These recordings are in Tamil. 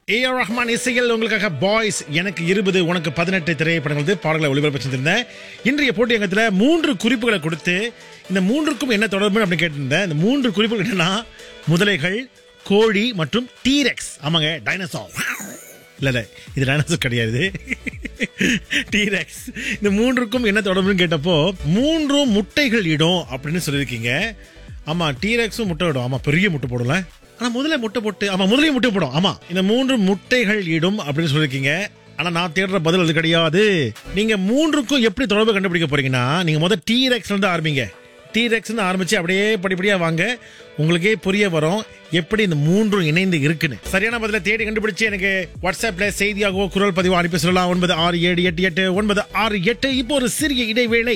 ஏ ஆர் ரஹ்மான் இசையில் உங்களுக்காக பாய்ஸ் எனக்கு இருபது உனக்கு பதினெட்டு திரைப்படங்கள் வந்து பாடல்களை ஒளிபரப்பு செஞ்சிருந்தேன் இன்றைய போட்டி அங்கத்தில் மூன்று குறிப்புகளை கொடுத்து இந்த மூன்றுக்கும் என்ன தொடர்பு அப்படின்னு கேட்டிருந்தேன் இந்த மூன்று குறிப்புகள் என்னன்னா முதலைகள் கோழி மற்றும் டீரெக்ஸ் ஆமாங்க டைனோசார் இல்ல இல்ல இது டைனோசர் கிடையாது டீரெக்ஸ் இந்த மூன்றுக்கும் என்ன தொடர்புன்னு கேட்டப்போ மூன்றும் முட்டைகள் இடும் அப்படின்னு சொல்லியிருக்கீங்க ஆமா டீரெக்ஸும் முட்டை இடும் ஆமா பெரிய முட்டை போடல ஆனா முதல்ல முட்டை போட்டு ஆமா முதலையும் முட்டை போடும் ஆமா இந்த மூன்று முட்டைகள் இடும் அப்படின்னு சொல்லியிருக்கீங்க ஆனா நான் தேடுற பதில் அது கிடையாது நீங்க மூன்றுக்கும் எப்படி தொடர்பு கண்டுபிடிக்க போறீங்கன்னா நீங்க முதல் டீரெக்ஸ்ல இருந்து ஆரம்பிங்க டீரெக்ஸ் ஆரம்பிச்சு அப்படியே படிப்படியா வாங்க உங்களுக்கே புரிய வரும் எப்படி இந்த மூன்றும் இணைந்து இருக்குன்னு சரியான பதில தேடி கண்டுபிடிச்சு எனக்கு வாட்ஸ்அப்ல செய்தியாகவோ குரல் பதிவோ அனுப்பி சொல்லலாம் ஒன்பது ஆறு ஏழு எட்டு எட்டு ஒன்பது ஆறு எட்டு இப்போ ஒரு சிறிய இடைவேளை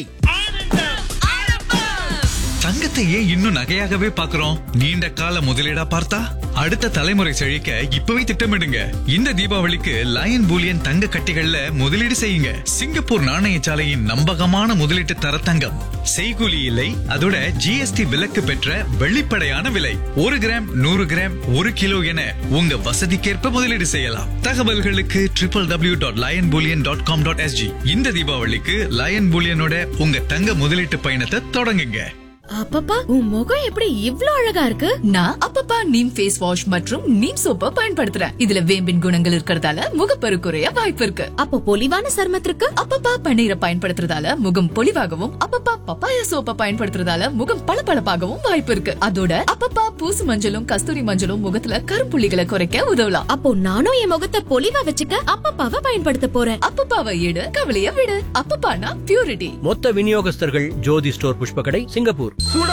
தங்கத்தை ஏன் இன்னும் நகையாகவே பார்க்கிறோம் நீண்ட கால முதலீடா பார்த்தா அடுத்த தலைமுறை செழிக்க இப்பவே திட்டமிடுங்க இந்த தீபாவளிக்கு லயன் பூலியன் தங்க கட்டிகள்ல முதலீடு செய்யுங்க சிங்கப்பூர் நாணயசாலையின் நம்பகமான முதலீட்டு தர தங்கம் செய்கூலி இல்லை அதோட ஜிஎஸ்டி விலக்கு பெற்ற வெளிப்படையான விலை ஒரு கிராம் நூறு கிராம் ஒரு கிலோ என உங்க வசதிக்கேற்ப முதலீடு செய்யலாம் தகவல்களுக்கு triple W dot lion bullion dot com dot SG இந்த தீபாவளிக்கு லயன் பூலியனோட உங்க தங்க முதலீட்டு பயணத்தை தொடங்குங்க அப்பப்பா உன் முகம் எப்படி இவ்ளோ அழகா இருக்கு நான் அப்பப்பா நீம் ஃபேஸ் வாஷ் மற்றும் நீம் சோப்பை பயன்படுத்துறேன் இதுல வேம்பின் குணங்கள் இருக்கறதால முகப்பரு குறைய வாய்ப்பு இருக்கு அப்போ பொலிவான சருமத்திற்கு அப்பப்பா பன்னீரை பயன்படுத்துறதால முகம் பொலிவாகவும் அப்பப்பா பப்பாயா சோப்பை பயன்படுத்துறதால முகம் பளபளப்பாகவும் வாய்ப்பு இருக்கு அதோட அப்பப்பா பூசு மஞ்சளும் கஸ்தூரி மஞ்சளும் முகத்துல கருப்புள்ளிகளை குறைக்க உதவலாம் அப்போ நானும் என் முகத்தை பொலிவா வச்சுக்க அப்பப்பாவை பயன்படுத்த போறேன் அப்பப்பாவை எடு கவலைய விடு அப்பப்பானா பியூரிட்டி மொத்த விநியோகஸ்தர்கள் ஜோதி ஸ்டோர் புஷ்பகடை சிங்கப்பூர்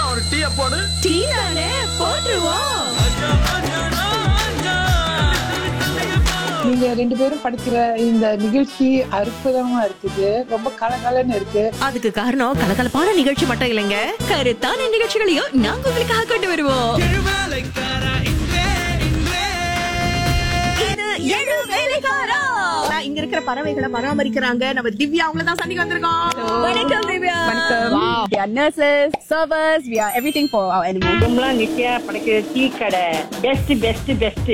நீங்க ரெண்டு பேரும் படிக்கிற இந்த நிகழ்ச்சி அற்புதமா இருக்குது ரொம்ப கலகலன்னு இருக்கு அதுக்கு காரணம் கலகலப்பான நிகழ்ச்சி மட்டும் இல்லைங்க கருத்தான நிகழ்ச்சிகளையும் நாங்க உங்களுக்காக கொண்டு வருவோம் இது ஏழு வேலைக்காரா. இங்க இருக்கிற பறவைகளை பராமரிக்கிறாங்க நம்ம திவ்யா அவங்கள தான் சந்திக்க வந்திருக்கோம் வணக்கம் Divya We are nurses, servers, we are everything for our animals. Nithya படைக்கிற டீ கடை பெஸ்ட் பெஸ்ட் பெஸ்ட்